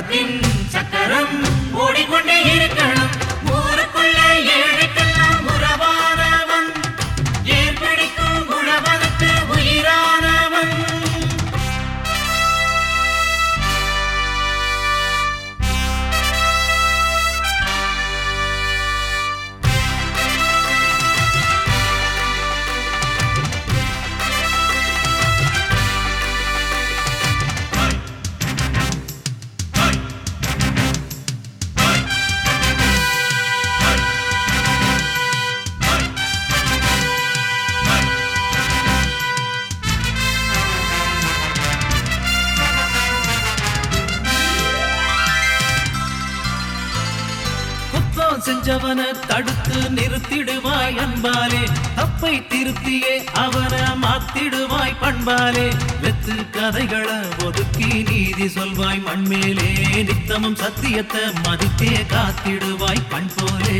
உலகத்தின் சக்கரம் ஓடிக்கொண்டே இருக்கணும் ஊருக்குள்ள ஏழைக்கெல்லாம் உறவானவன் ஏற்பிடிக்கும் உழவனுக்கு உயிரானவன் குத்தம் செஞ்சவன தடுத்து நிறுத்திடுவாய் அன்பாலே தப்பை திருத்தியே அவனை மாத்திடுவாய் பண்பாலே வெத்து கதைகளை ஒதுக்கி நீதி சொல்வாய் மண்மேலே நித்தமும் சத்தியத்தை மதித்தே காத்திடுவாய் பண் போலே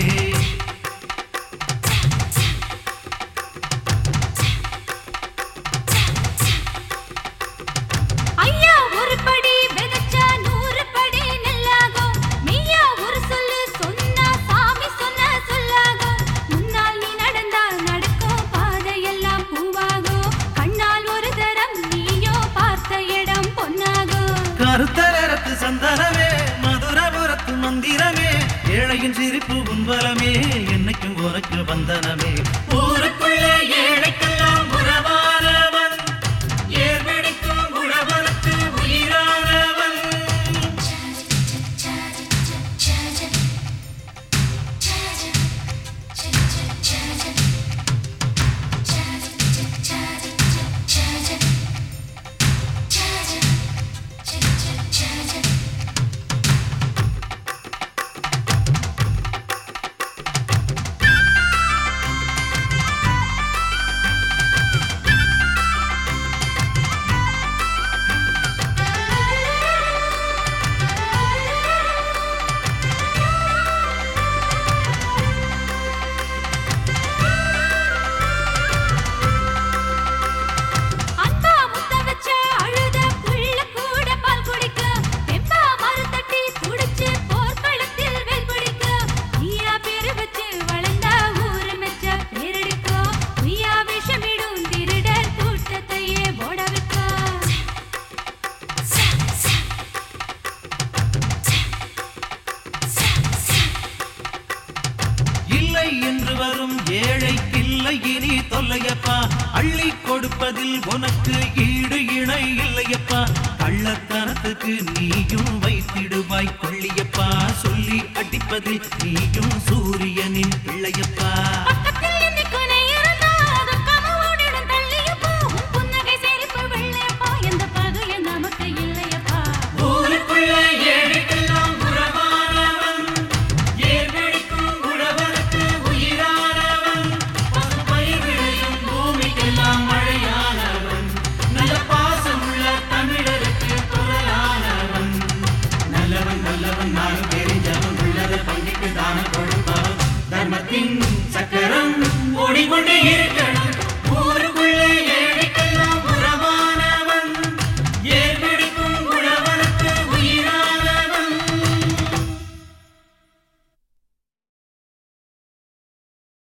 ஐயா ஒரு படி விதைச்சா நூறு படி நெல்லாகும் மெய்யா ஒரு சொல்லு சொன்னா சாமி சொன்ன சொல்லாகும் முன்னால் நீ நடந்தால் நடக்கும் பாதையெல்லாம் பூவாகும் கண்ணால் ஒரு தரம் நீயோ பார்த்த இடம் பொன்னாகும் கருத்தரத்து சந்தனமே மதுரபுரத்து மந்திரமே ஏழையின் சிரிப்பு உன்பலமே என்னைக்கும் உனக்கு வந்தனமே ஊருக்குள்ள ஏழைக்கெல்லாம் உறவானவன் ஏற்பிடிக்கும் உழவனுக்கு உயிரானவன் அன்பா முத்த வச்ச அழுத புள்ள கூட பால் குடிக்க வெம்பா மறு தட்டி துடிச்சு போர்க்களத்தில் வேல் பிடிக்க நீயா பேரு வச்சு வளர்ந்தா ஊரு மெச்ச பேரெடுக்க நீயா விஷமிடும் திருடர் கூட்டத்தையே ஓட வைக்க இல்லை என்று வரும் ஏழைக்கில்லை இனி தொல்லையப்பா அள்ளி கொடுப்பதில் உனக்கு ஈடு இணை இல்லையப்பா கள்ளத்தனத்துக்கு நீயும் வைத்திடுவாய் கொள்ளியப்பா சொல்லி அடிப்பதில் நீயும் சூரியனின் பிள்ளையப்பா